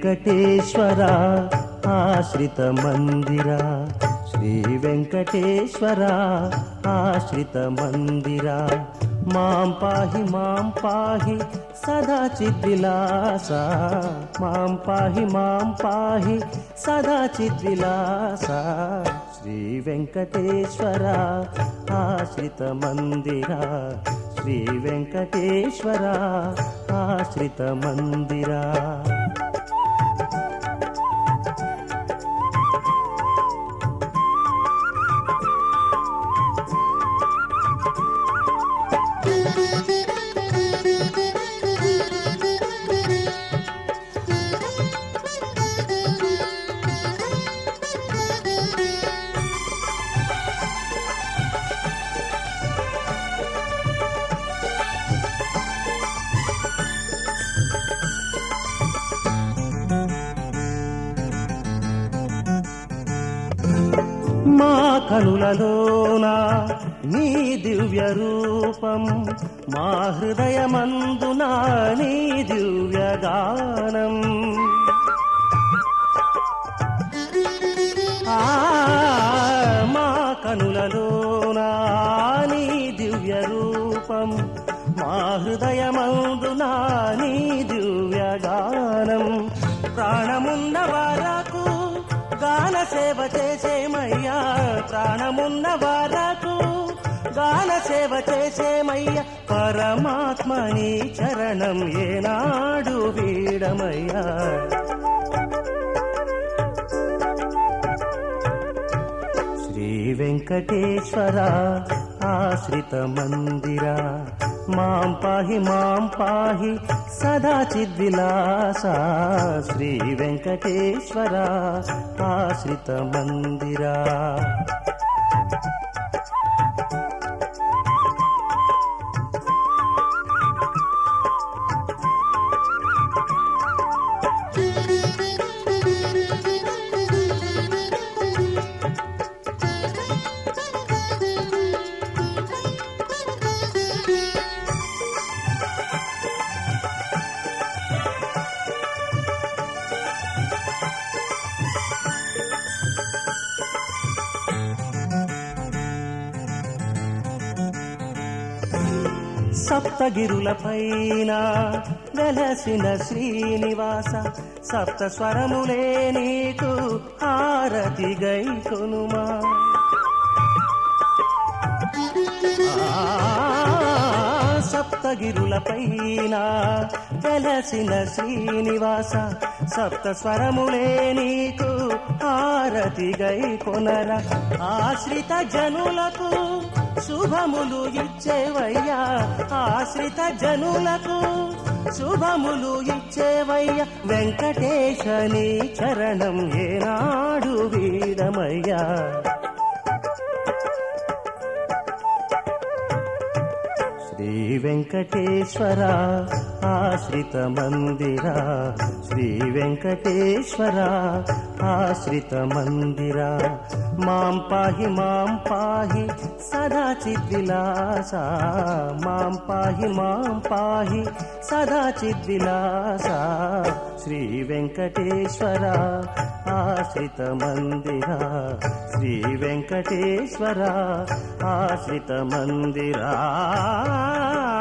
వెంకటేశ్వర ఆశ్రిత మందిర శ్రీ వెంకటేశ్వర ఆశ్రిత మందిర మాం పాహి మాం పాహి సదా చిద్విలాస మాం పాహి మాం పాహి సదా చిద్విలాస శ్రీ వెంకటేశ్వర ఆశ్రిత మందిర శ్రీ వెంకటేశ్వర ఆశ్రిత మందిరా మా కనులలోన నీ దివ్య రూపం మా హృదయమందున నీ దివ్య గానం ఆ, మా కనులలోన నీ దివ్య రూపం మా హృదయమందున నీ దివ్య గానం ప్రాణమున్న వారకు గాన సేవ చేసేమయ్యా ప్రాణమున్న వారకు గాన సేవ చేసేమయ్యా పరమాత్మ నీ చరణం ఏనాడు వీడమయ్యా శ్రీ వెంకటేశ్వర ఆశ్రిత మందిర మాం పాహి మాం పాహి సదా చిద్విలాస శ్రీ వెంకటేశ్వర ఆశ్రిత మందిరా సప్తగిరుల పైన వెలసిన శ్రీనివాస సప్త స్వరములే నీకు హారతి గై కొనుమా సప్తగిరుల పైన వెలసిన శ్రీనివాస సప్త స్వరములే నీకు హారతి గై కొనర ఆశ్రిత జనులకు శుభములు ఇచ్చేవయ్యా ఆశ్రిత జనులకు శుభములు ఇచ్చేవయ్యా వెంకటేశని చరణం ఏనాడు వీడమయ్యా శ్రీ వెంకటేశ్వర ఆశ్రిత మందిర శ్రీ వెంకటేశ్వర ఆశ్రిత మందిర మాం పాహి మాం పాహి సదా చిద్విలాస మాం పాహి మాం పాహి సదా చిద్విలాస శ్రీ వెంకటేశ్వర ఆశ్రిత మందిర శ్రీ వెంకటేశ్వర ఆశ్రిత మందిరా